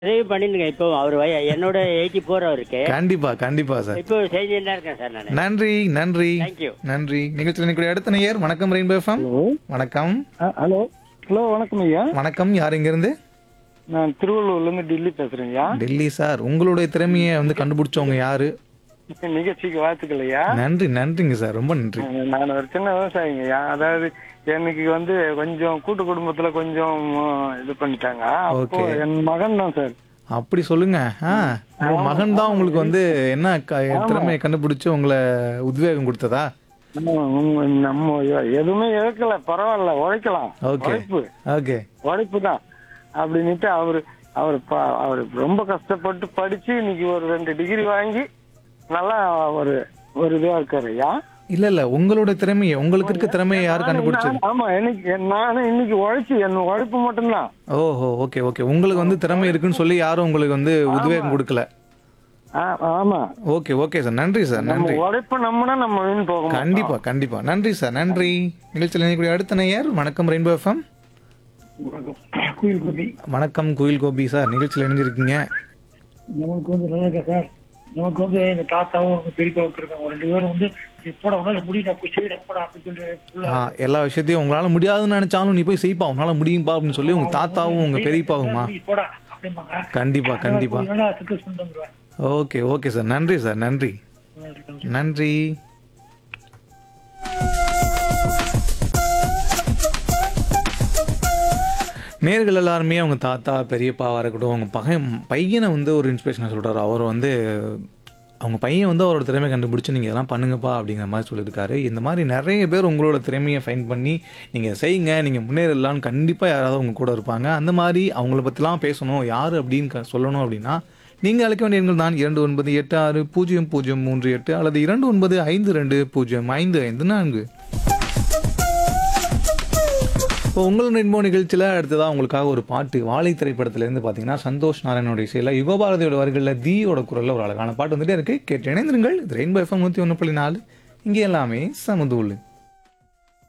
உதவி பண்ணிருங்க இப்போ அவர் வய என்னோட எயிட்டி ஃபோர் அவருக்கு கண்டிப்பா கண்டிப்பா சார் இப்போ செய்தியில் தான் இருக்கேன் சார் நான் நன்றி நன்றி தேங்க்யூ நன்றி நிகழ்ச்சியில் நிற்கக்கூடிய அடுத்த நேயர் வணக்கம் ரெயின்போ எஃப்எம் வணக்கம் ஹலோ ஹலோ வணக்கம் ஐயா வணக்கம் யார் இங்கிருந்து நான் திருவள்ளூர்ல இருந்து டெல்லி பேசுறேன் ஐயா டெல்லி சார் உங்களுடைய திறமையை வந்து கண்டுபிடிச்சவங்க யாரு நிகழ்ச்சிக்கு வாழ்த்துக்கள் ஐயா நன்றி நன்றிங்க சார் ரொம்ப நன்றி நான் ஒரு சின்ன விவசாயிங்க ஐயா அதாவது எனக்கு வந்து கொஞ்சம் கூட்டு குடும்பத்துல கொஞ்சம் இது பண்ணிட்டாங்க அப்போ Okay. என் மகன் தான் சார் அப்படி சொல்லுங்க ஆ உங்க மகன் தான் உங்களுக்கு வந்து என்ன க- திறமையை கண்டுபிடிச்சு உங்களை உத்வேகம் கொடுத்ததா நம்ம உங்க- நம்ம எதுவுமே இழக்கல பரவாயில்ல உழைக்கலாம் ஓகே உழைப்பு ஓகே உழைப்பு தான் அப்படின்னுட்டு அவரு அவர் ப- அவர் ரொம்ப கஷ்டப்பட்டு படிச்சு இன்னைக்கு ஒரு ரெண்டு டிகிரி வாங்கி நல்லா ஒரு ஒரு இதுவா இருக்காரு ஐயா இல்ல இல்ல உங்களோட திறமையை உங்களுக்கு இருக்க திறமையை யார் கண்டுபிடிச்சது நான் ஆமா எனக்கு நானும் இன்னைக்கு உழைச்சு என் உழைப்பு மட்டும்தான் ஓஹோ ஓகே ஓகே உங்களுக்கு வந்து திறமை இருக்குன்னு சொல்லி யாரும் உங்களுக்கு வந்து உத்வேகம் கொடுக்கல ஆ- ஆமா ஓகே ஓகே சார் நன்றி சார் நம்ம நன்றி உழைப்பு நம்மனா நம்ம வீண் போக மாட்டோம். கண்டிப்பா கண்டிப்பா நன்றி சார் நன்றி நிகழ்ச்சியில் நினைக்கக்கூடிய அடுத்த நேயர் வணக்கம் ரெயின்போ எஃப்எம் குயில் குதி வணக்கம் குயில் கோபி சார் நிகழ்ச்சியில் இணைஞ்சிருக்கீங்க நமக்கு வந்து நல்லா இருக்கா சார் நமக்கு வந்து எங்க தாத்தாவும் எங்க பெரியப்பா இருக்காங்க ரெண்டு பேரும் வந்து எப்படா உன்னால முடியும் போய் செய்யற எப்படா அப்படின்னு சொல்லி ஆ, எல்லா விஷயத்தையும் உங்களால முடியாதுன்னு நினைச்சாலும் நீ போய் செய்ப்பா உங்களால முடியும்பா அப்படின்னு சொல்லி உங்க தாத்தாவும் உங்க பெரியப்பாவுமா போடா அப்படிம்பாங்க கண்டிப்பா கண்டிப்பா நல்லா சக்சஸ் பண்ணிட்டு வந்துருவேன் ஓகே ஓகே சார் நன்றி சார் நன்றி நன்றி நேர்கள் எல்லாருமே அவங்க தாத்தா பெரியப்பாவாக இருக்கட்டும் அவங்க பகையன் பையனை வந்து ஒரு இன்ஸ்பிரேஷனாக சொல்கிறாரு அவர் வந்து அவங்க பையன் வந்து அவரோட திறமையை கண்டுபிடிச்சி நீங்கள் இதெல்லாம் பண்ணுங்கப்பா அப்படிங்கிற மாதிரி சொல்லியிருக்காரு இந்த மாதிரி நிறைய பேர் உங்களோட திறமையை ஃபைன் பண்ணி நீங்கள் செய்யுங்க நீங்கள் முன்னேறலாம்னு கண்டிப்பாக யாராவது உங்க கூட இருப்பாங்க அந்த மாதிரி அவங்கள பற்றிலாம் பேசணும் யார் அப்படின்னு க- சொல்லணும் அப்படின்னா நீங்கள் அழைக்க வேண்டிய எண்கள் தான் இரண்டு ஒன்பது எட்டு ஆறு பூஜ்ஜியம் பூஜ்ஜியம் மூன்று எட்டு அல்லது இரண்டு ஒன்பது ஐந்து ரெண்டு பூஜ்ஜியம் ஐந்து ஐந்து நான்கு இப்போ உங்கள் ரெயின்போ நிகழ்ச்சியில் அடுத்ததாக உங்களுக்காக ஒரு பாட்டு வாழை திரைப்படத்திலேருந்து பார்த்தீங்கன்னா சந்தோஷ் நாராயணோட இசையில் யுகபாரதியோட வரிகளில் தீயோட குரலில் ஒரு அழகான பாட்டு வந்துட்டே இருக்கு கேட்டு இணைந்திருங்கள் இது ரெயின்போ எஃப்எம் நூற்றி ஒன்று புள்ளி நாலு இங்கே எல்லாமே சமதூள்